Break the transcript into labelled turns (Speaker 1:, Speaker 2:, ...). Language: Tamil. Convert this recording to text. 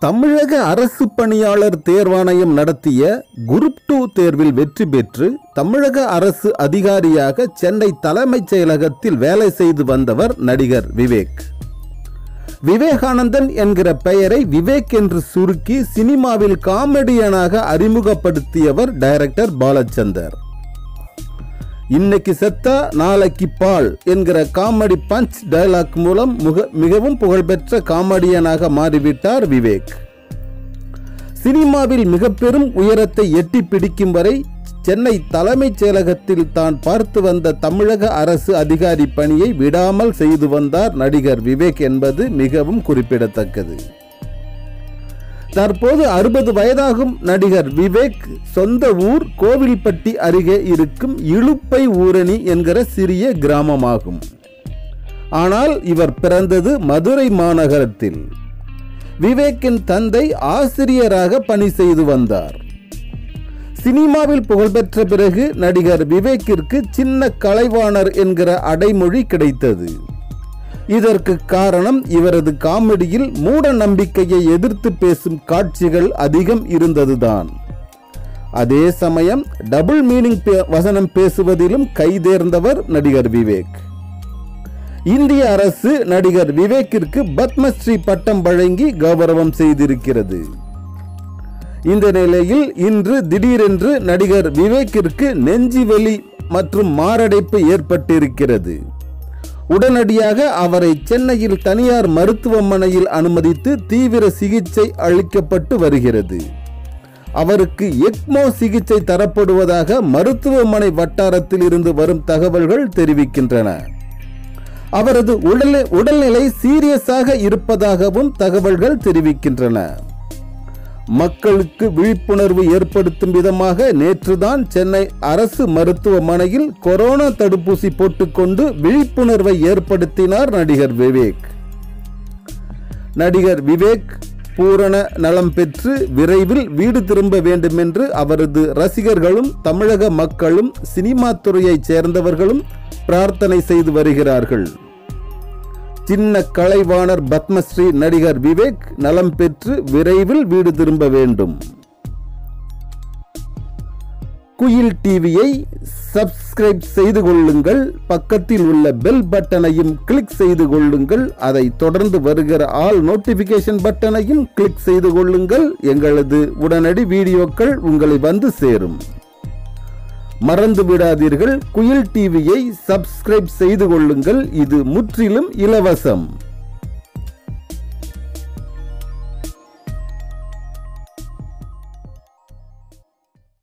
Speaker 1: தமிழக அரசு பணியாளர் தேர்வாணையம் நடத்திய குரூப் டூ தேர்வில் வெற்றி பெற்று தமிழக அரசு அதிகாரியாக சென்னை தலைமைச் செயலகத்தில் வேலை செய்து வந்தவர் நடிகர் விவேக் விவேகானந்தன் என்கிற பெயரை விவேக் என்று சுருக்கி சினிமாவில் காமெடியனாக அறிமுகப்படுத்தியவர் டைரக்டர் பாலச்சந்தர் இன்னைக்கு செத்தா நாளைக்கு பால் என்கிற காமெடி பஞ்ச் டயலாக் மூலம் முக மிகவும் புகழ்பெற்ற காமெடியனாக மாறிவிட்டார் விவேக் சினிமாவில் மிக பெரும் உயரத்தை எட்டி பிடிக்கும் வரை சென்னை தலைமைச் செயலகத்தில் தான் பார்த்து வந்த தமிழக அரசு அதிகாரி பணியை விடாமல் செய்து வந்தார் நடிகர் விவேக் என்பது மிகவும் குறிப்பிடத்தக்கது தற்போது அறுபது வயதாகும் நடிகர் விவேக் சொந்த ஊர் கோவில்பட்டி அருகே இருக்கும் இழுப்பை ஊரணி என்கிற சிறிய கிராமமாகும் ஆனால் இவர் பிறந்தது மதுரை மாநகரத்தில் விவேக்கின் தந்தை ஆசிரியராக பணி செய்து வந்தார் சினிமாவில் புகழ்பெற்ற பிறகு நடிகர் விவேக்கிற்கு சின்ன கலைவாணர் என்கிற அடைமொழி கிடைத்தது இதற்கு காரணம் இவரது காமெடியில் மூட நம்பிக்கையை எதிர்த்து பேசும் காட்சிகள் அதிகம் இருந்ததுதான் அதே சமயம் டபுள் மீனிங் பே- வசனம் பேசுவதிலும் கைதேர்ந்தவர் நடிகர் விவேக் இந்திய அரசு நடிகர் விவேக்கிற்கு பத்மஸ்ரீ பட்டம் வழங்கி கௌரவம் செய்திருக்கிறது இந்த நிலையில் இன்று திடீரென்று நடிகர் விவேக்கிற்கு நெஞ்சுவலி மற்றும் மாரடைப்பு ஏற்பட்டிருக்கிறது உடனடியாக அவரை சென்னையில் தனியார் மருத்துவமனையில் அனுமதித்து தீவிர சிகிச்சை அளிக்கப்பட்டு வருகிறது அவருக்கு எக்மோ சிகிச்சை தரப்படுவதாக மருத்துவமனை வட்டாரத்தில் இருந்து வரும் தகவல்கள் தெரிவிக்கின்றன அவரது உடல் உடல்நிலை சீரியஸாக இருப்பதாகவும் தகவல்கள் தெரிவிக்கின்றன மக்களுக்கு விழிப்புணர்வு ஏற்படுத்தும் விதமாக நேற்றுதான் சென்னை அரசு மருத்துவமனையில் கொரோனா தடுப்பூசி போட்டுக்கொண்டு விழிப்புணர்வை ஏற்படுத்தினார் நடிகர் விவேக் நடிகர் விவேக் பூரண நலம் பெற்று விரைவில் வீடு திரும்ப வேண்டும் என்று அவரது ரசிகர்களும் தமிழக மக்களும் சினிமா துறையைச் சேர்ந்தவர்களும் பிரார்த்தனை செய்து வருகிறார்கள் சின்ன கலைவாணர் பத்மஸ்ரீ நடிகர் விவேக் நலம் பெற்று விரைவில் வீடு திரும்ப வேண்டும் குயில் டிவியை சப்ஸ்கிரைப் செய்து கொள்ளுங்கள் பக்கத்தில் உள்ள பெல் பட்டனையும் கிளிக் செய்து கொள்ளுங்கள் அதை தொடர்ந்து வருகிற ஆல் நோட்டிபிகேஷன் பட்டனையும் கிளிக் செய்து கொள்ளுங்கள் எங்களது உடனடி வீடியோக்கள் உங்களை வந்து சேரும் மறந்து விடாதீர்கள் குயில் டிவியை சப்ஸ்கிரைப் செய்து கொள்ளுங்கள் இது முற்றிலும் இலவசம்